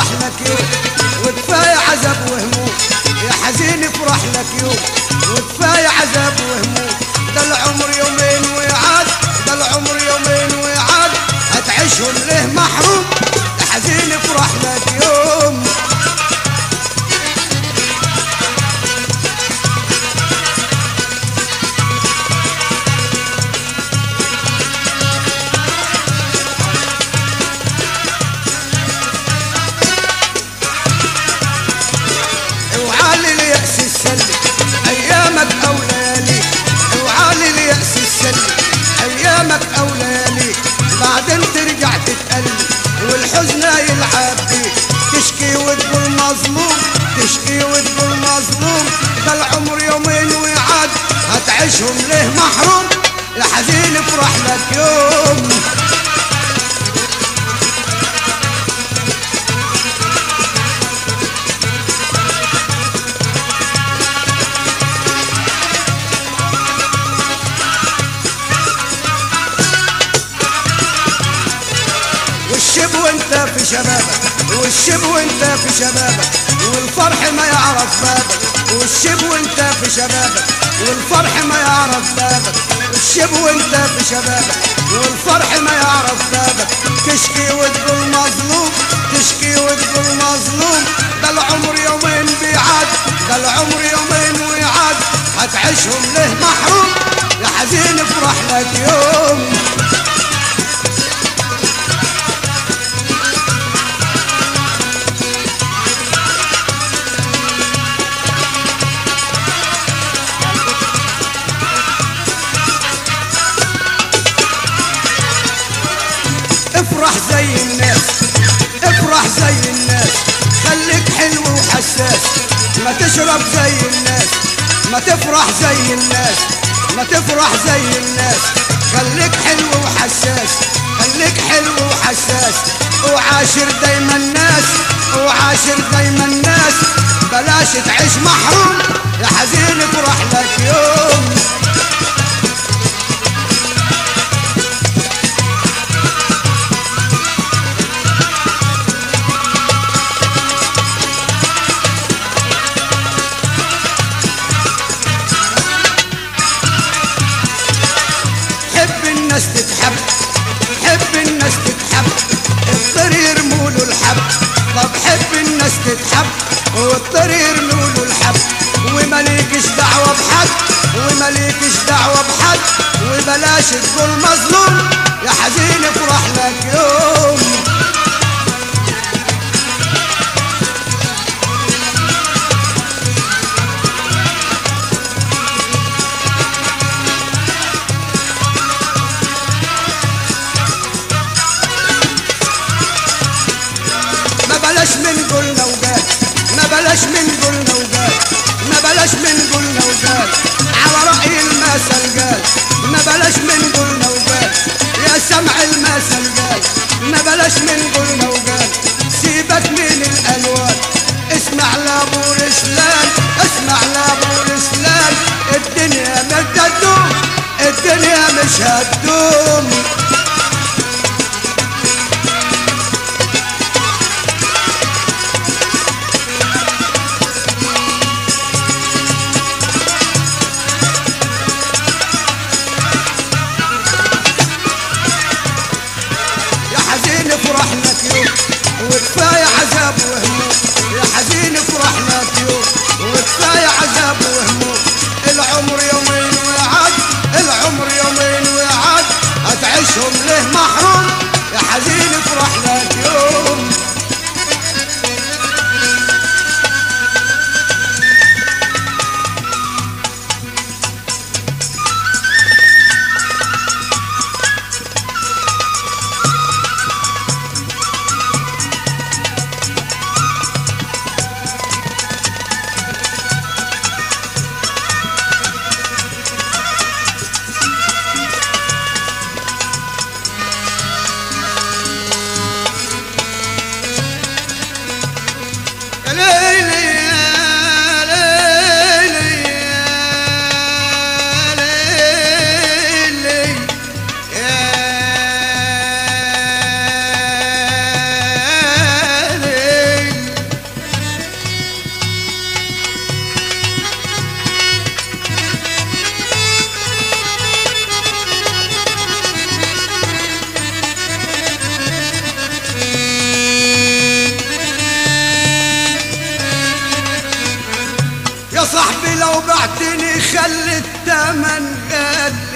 لك يوم وكفاية عذاب وهموم يا حزين افرح لك يوم وكفاية عذاب وهموم ده العمر يومين ويعاد ده العمر يومين ويعاد هتعيشهم ليه محروم يا حزين افرح لك يوم اوعى اليأس السلبي ايامك او لياليك اوعى اليأس السلبي ايامك او لياليك بعدين ترجع تتقلب والحزن يلعب بيك تشكي وتقول مظلوم تشكي وتقول مظلوم ده العمر يومين ويعاد هتعيشهم ليه محروم يا حزين افرح لك يوم والشب وانت في شبابك والشب وانت في شبابك والفرح ما يعرف بابك والشب وانت في شبابك والفرح ما يعرف بابك والشب وانت في شبابك والفرح ما يعرف بابك تشكي وتقول مظلوم تشكي وتقول مظلوم ده العمر يومين بيعاد ده العمر يومين ويعاد هتعيشهم ليه محروم يا حزين افرح لك يوم افرح زي الناس افرح زي الناس خليك حلو وحساس ما تشرب زي الناس ما تفرح زي الناس ما تفرح زي الناس خليك حلو وحساس خليك حلو وحساس وعاشر دايما الناس وعاشر دايما الناس بلاش تعيش محروم يا حزين افرح لك يوم حب الناس تتحب حب الناس تتحب الطير يرموا له الحب طب حب الناس تتحب والطير يرموا له الحب ومليكش دعوة بحد ومليكش دعوة بحد وبلاش تقول مظلوم يا حزين افرح لك يوم ما بلاش من قلنا وقال ما بلاش من قلنا وقال ما بلاش من قلنا وقال على رأي المثل قال ما بلاش من قلنا وقال يا سمع المثل قال ما بلاش من قلنا وقال سيبك من الألوان اسمع لابو رسلان اسمع لابو رسلان الدنيا مش هتدوم الدنيا مش هتدوم يا حزين افرح لك يوم وكفاية عذاب وهموم يا حزين افرح لك يوم وكفاية عذاب وهموم العمر يومين ويعاد العمر يومين ويعاد هتعيش لو بعتني خلي التمن غالي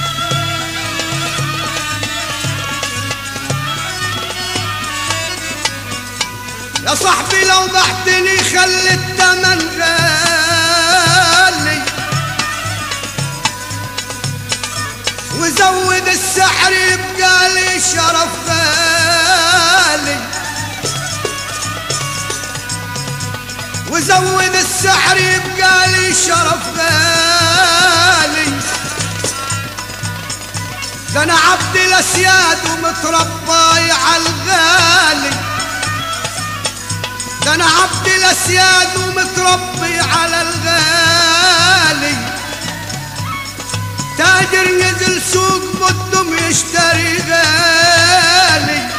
يا صاحبي لو بعتني خلي التمن غالي وزود السحر يبقى لي شرف غالي وزود السحر يبقى لي شرف غالي ده انا عبد الاسياد ومتربي على الغالي ده انا عبد الاسياد ومتربي على الغالي تاجر نزل سوق بدهم يشتري غالي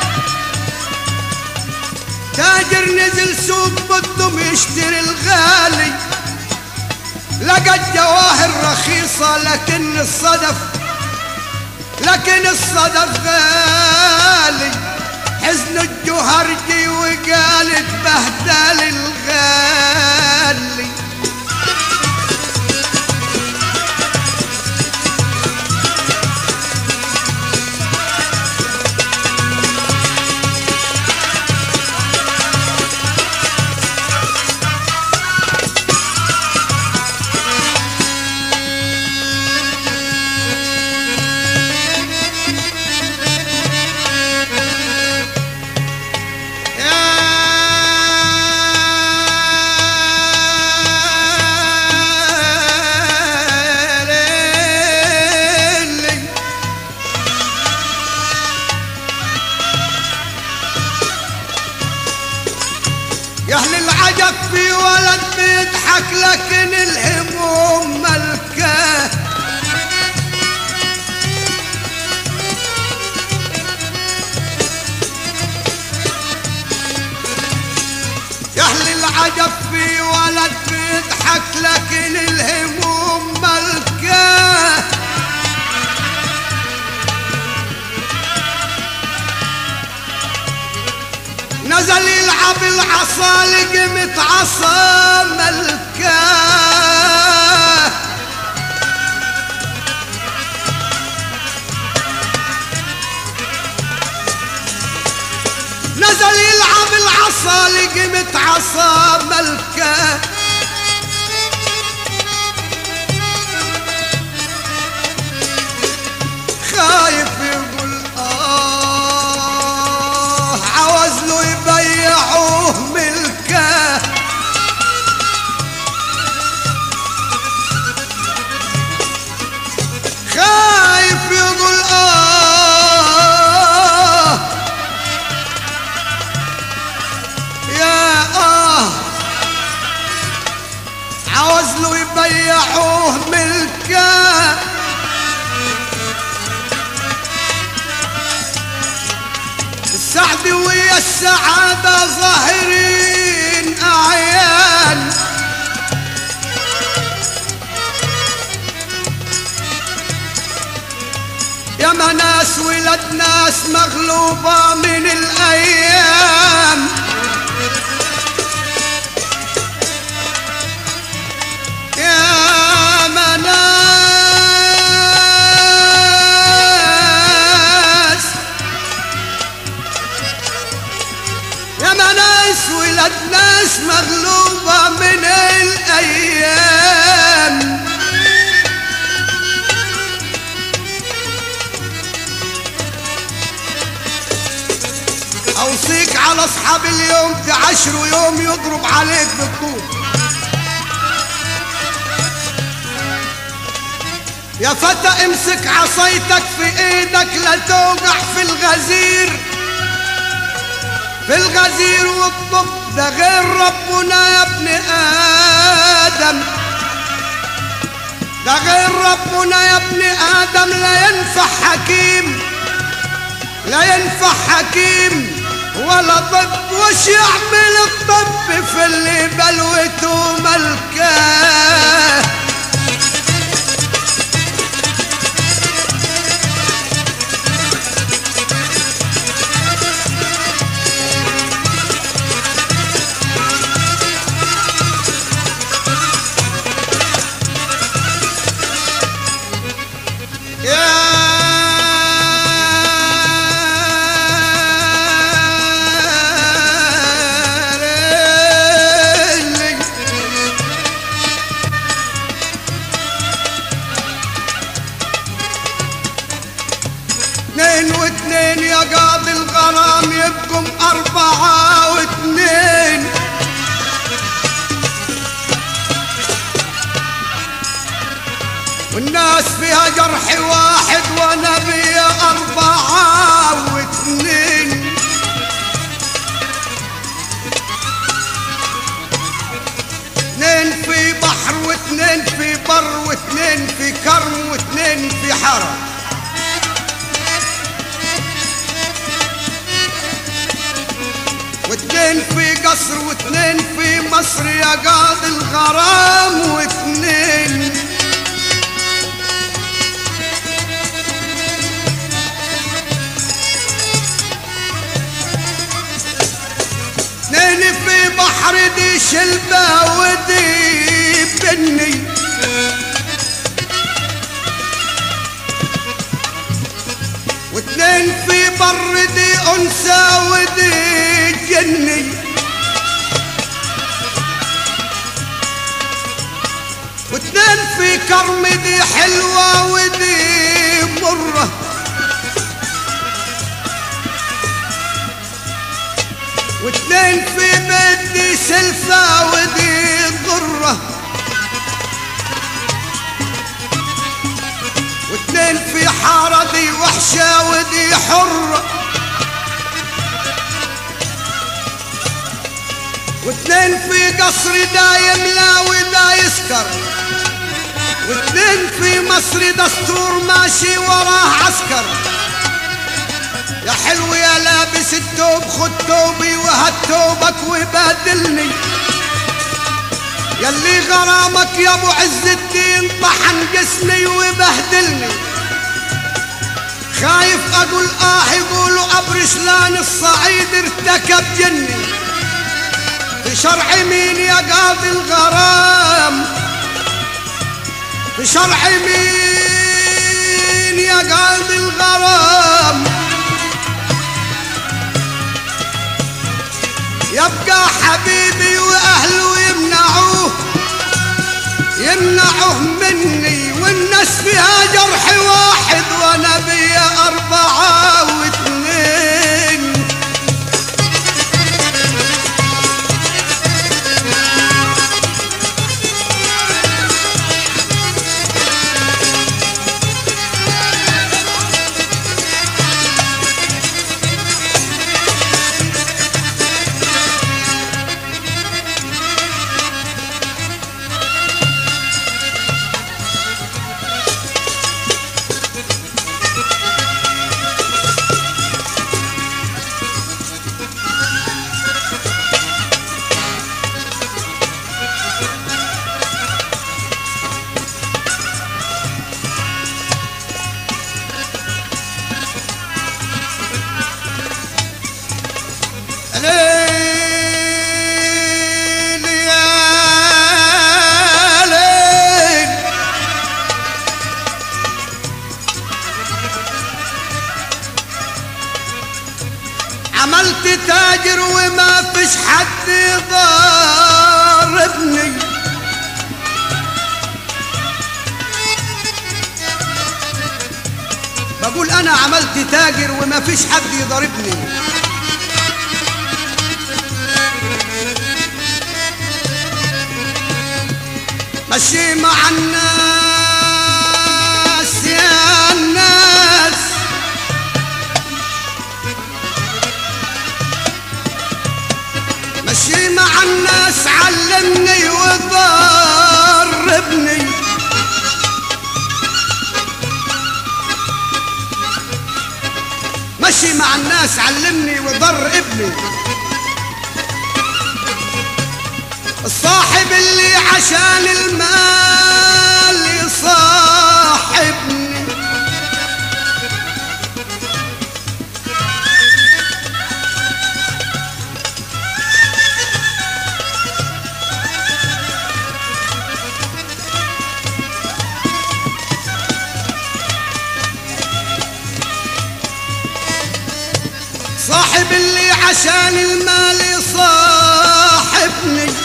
تاجر نزل سوق بدهم يشتري الغالي لقى الجواهر رخيصة لكن الصدف لكن الصدف غالي حزن الجهرجي وقالت بهدل الغالي يا ليلي يا اهل العجب في ولد بيضحك لكن الهموم ملكاه يا اهل العجب في ولد بيضحك لكن الهموم ملكاه نزل يلعب العصا لقمة عصا ملكاه نزل يلعب العصا لقمة عصا ملكاه خايف يقول آه عاوز له يبيعوه ملكه خايف يقول آه يا آه عاوز له يبيعوه ملكه السعد ويا السعادة ظاهرين أعيان يا ناس ولد ناس مغلوبة من الأيام يا مناس يا ناس ولد ناس مغلوبة من الأيام أوصيك على أصحاب اليوم تعشروا يوم يضرب عليك بالطوب يا فتى امسك عصايتك في ايدك لا توقع في الغزير في الغزير والطب ده غير ربنا يا ابن آدم ده غير ربنا يا ابن آدم لا ينفع حكيم لا ينفع حكيم ولا طب وش يعمل الطب في اللي بلوته ملكاه واتنين في بر واتنين في كرم واتنين في حرم واتنين في قصر واتنين في مصر يا قاضي الغرام واتنين اتنين في بحر دي شلبة ودي بني واتنين في بر دي انثى ودي جني واتنين في كرم دي حلوة ودي مرة واتنين في بيت دي سلفة ودي ضرة واتنين في حارة دي وحشة ودي حرة واتنين في قصر دا يملى ودا يسكر واتنين في مصر دستور ماشي وراه عسكر يا حلو يا لابس التوب خد توبي وهات توبك وبادلني يلي غرامك يا ابو عز الدين طحن جسمي وبهدلني خايف اقول اه يقولوا ابو رسلان الصعيد ارتكب جني في شرع مين يا قاضي الغرام في شرع مين يا قاضي الغرام يبقى حبيبي واهله يمنعوه يمنعوه مني والناس فيها جرح واحد وانا بيا اربعه واثنين ليل يا ليل عملت تاجر وما فيش حد ضاربني بقول انا عملت تاجر وما فيش حد يضربني مشي مع الناس يا الناس مشي مع الناس علمني وضربني مشي مع الناس علمني وضر ابني الصاحب اللي عشان المال يصاحبني صاحب اللي عشان المال يصاحبني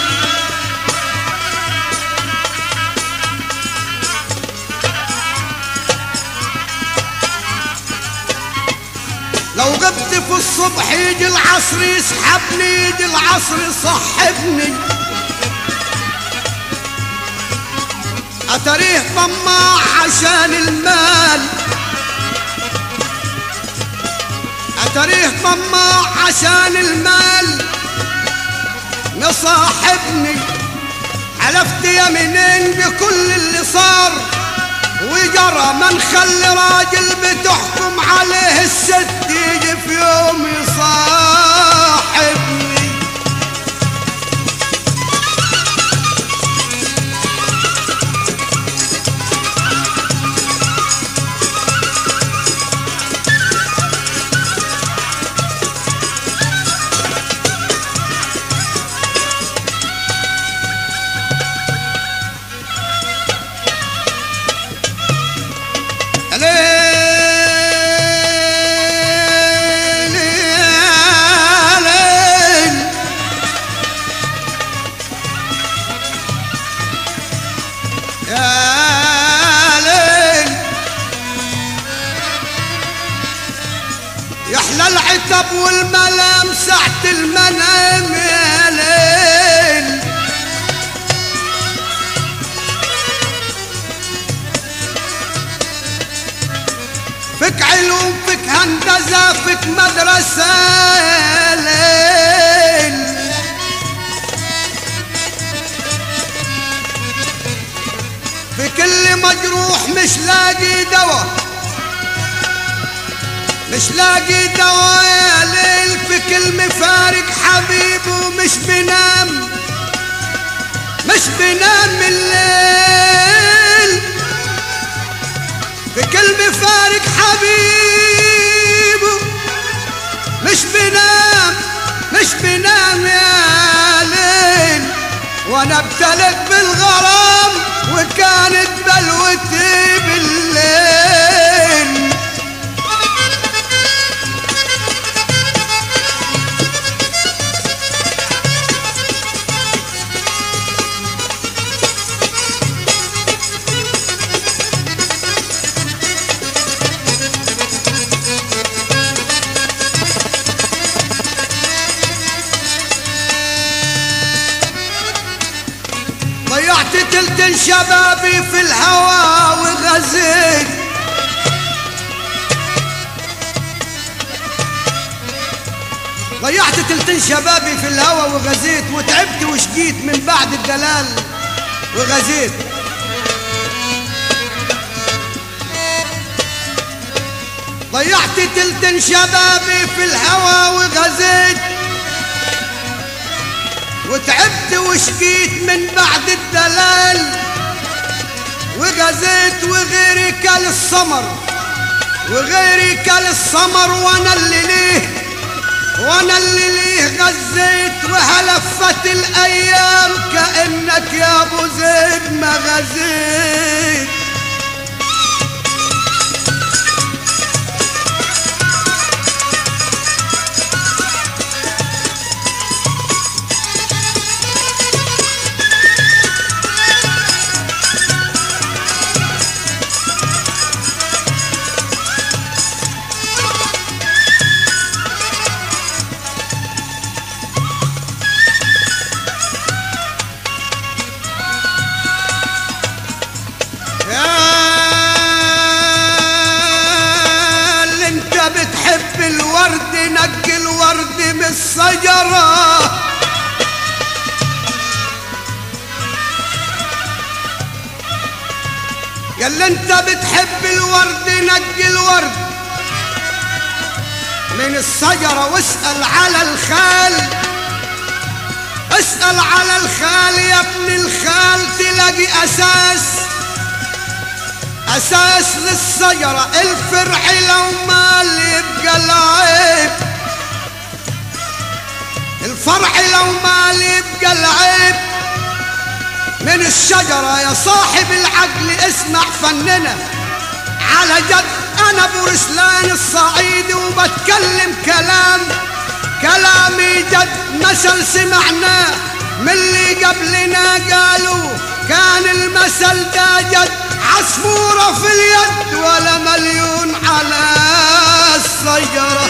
لو غبت في الصبح يجي العصر يسحبني يجي العصر يصحبني أتريه طماع عشان المال أتريه طماع عشان المال مصاحبني حلفت جاية منين بكل اللي صار وجرى ما نخلي راجل بتحكم عليه الست يجي في يوم يصاحبني ليل يا ليل يا ليل يحلى العتب والملام ساعة المنام يا ليل فيك علوم فيك هندسة فيك مدرسة يا ليل في كل مجروح مش لاقي دوا مش لاقي دوا يا ليل في كل مفارق حبيبه مش بنام مش بنام الليل في كل مفارق حبيبه مش بنام مش بنام يا ليل وانا ابتلت بالغرام وكانت بلوتي بالليل ضيعت تلت شبابي في الهوى وغزيت ضيعت تلتين شبابي في الهوى وغزيت وتعبت وشقيت من بعد الدلال وغزيت ضيعت تلتين شبابي في الهوى وغزيت وتعبت وشقيت من بعد الدلال وغزيت وغيري كل السمر وغيري كل السمر وانا اللي ليه وانا اللي ليه غزيت وهلفت الايام كانك يا ابو زيد ما غزيت يا اللي انت بتحب الورد نقي الورد من الشجرة يا اللي انت بتحب الورد نقي الورد من الشجرة واسأل على الخال اسأل على الخال يا ابن الخال تلاقي أساس أساس للشجرة الفرع لو ما يبقى العيب الفرع لو ما يبقى العيب من الشجرة يا صاحب العقل اسمع فننا على جد أنا أبو رسلان الصعيدي وبتكلم كلام كلامي جد مثل سمعناه من اللي قبلنا قالوا كان المثل ده جد عصفورة في اليد ولا مليون على الشجرة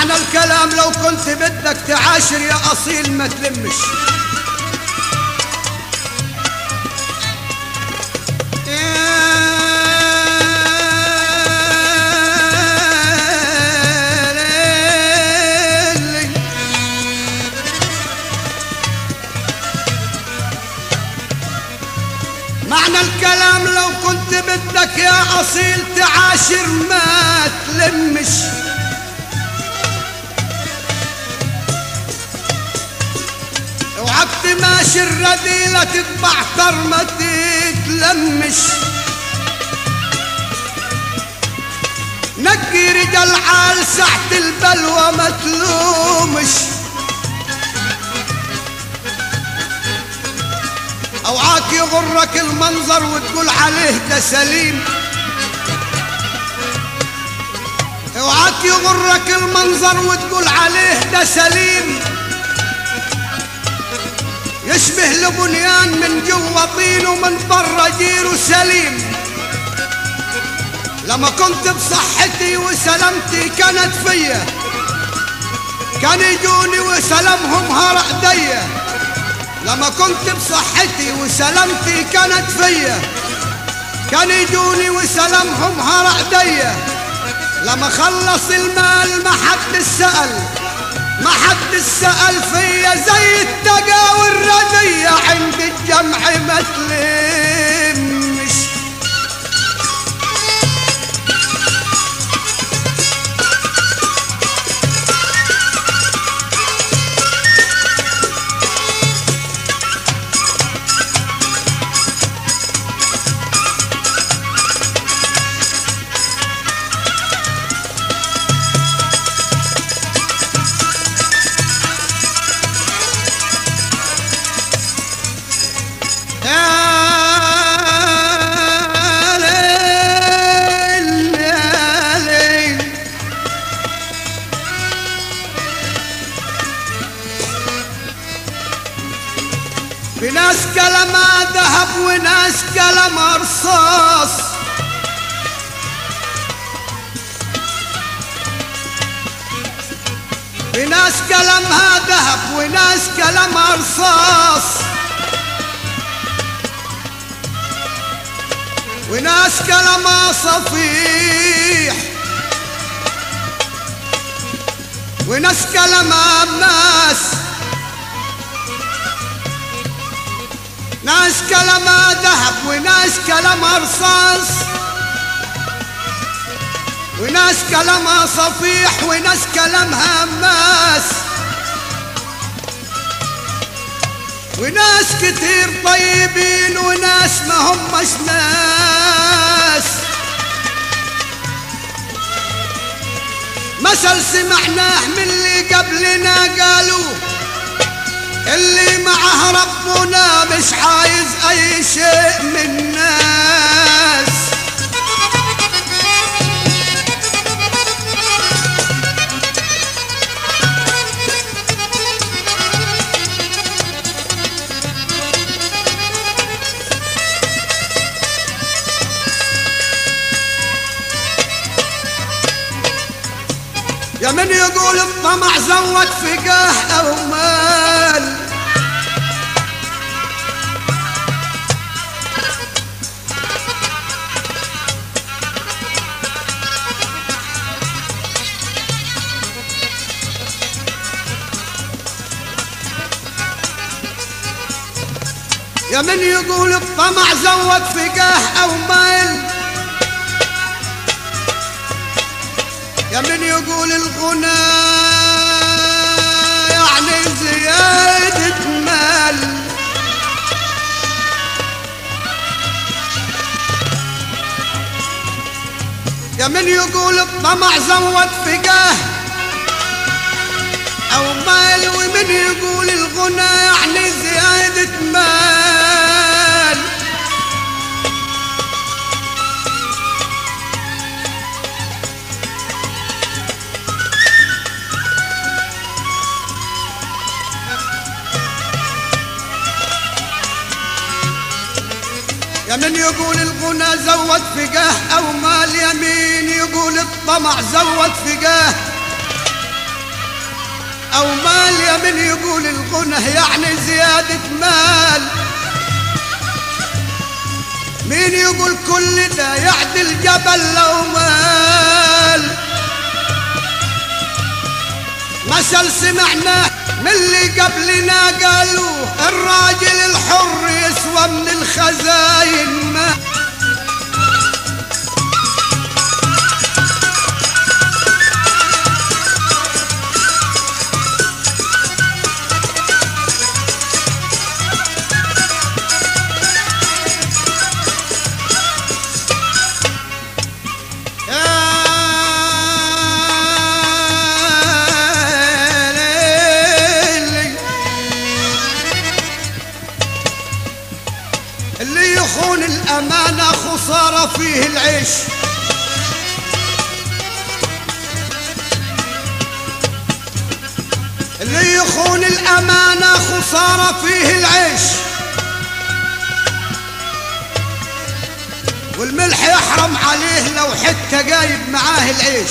معنى الكلام لو كنت بدك تعاشر يا أصيل ما تلمش معنى الكلام لو كنت بدك يا أصيل تعاشر ما تلمش اوعك تماشي الرذيلة تتبعتر ما تتلمش نقي رجال عال ساعة البلوى ما تلومش اوعاك يغرك المنظر وتقول عليه ده سليم اوعاك يغرك المنظر وتقول عليه ده سليم يشبه لبنيان من جوا طين ومن برا جيره سليم لما كنت بصحتي وسلامتي كانت فيا كان يجوني وسلامهم هرع ايديا لما كنت بصحتي وسلامتي كانت فيا كان يجوني وسلامهم هرع ايديا لما خلص المال ما حد سأل ما حد سأل فيا زي التقى والردية عند الجمع ما تلمش يا ليل يا ليل في ناس كلامها ذهب وناس كلامها رصاص في ناس كلامها ذهب وناس كلامها رصاص وناس كلامها صفيح وناس كلامها ناس ناس كلامها ذهب وناس كلامها رصاص وناس كلامها صفيح وناس كلامها ماس وناس كتير طيبين وناس ما همش ناس مثل سمعناه من اللي قبلنا قالوا اللي معه ربنا مش عايز اي شيء من الناس يا من يقول الطمع زود فقاه او مال يا من يقول الطمع زود فقاه او مال يا من يقول الغنى يعني زيادة مال يا من يقول الطمع زود فقاه أو مال ومن يقول الغنى يعني زيادة مال يا من يقول الغنى زود فقاه او مال يمين يقول الطمع زود فقاه او مال يا من يقول الغنى يعني زيادة مال مين يقول كل ده يعدل جبل لو مال مثل سمعناه من اللي قبلنا قالوا الراجل الحر يسوى من الخزاين ما يا ليلي اللي يخون الأمانة خسارة فيه العيش اللي يخون الأمانة خسارة فيه العيش والملح يحرم عليه لو حتى جايب معاه العيش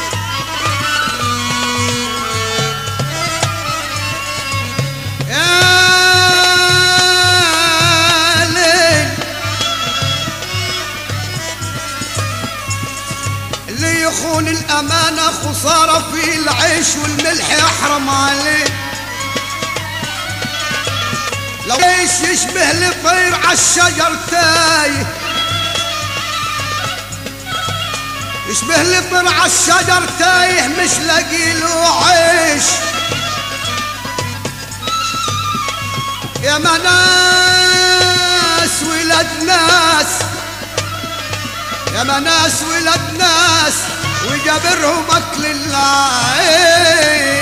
يا ليل اللي يخون الأمانة خسارة في العيش والملح يحرم عليه لو ايش يشبه لطير عالشجر تايه يشبه لطير عالشجر تايه مش لاقي له عيش يا مناس ولاد ناس يا مناس ولاد ناس وجابرهم اكل العيش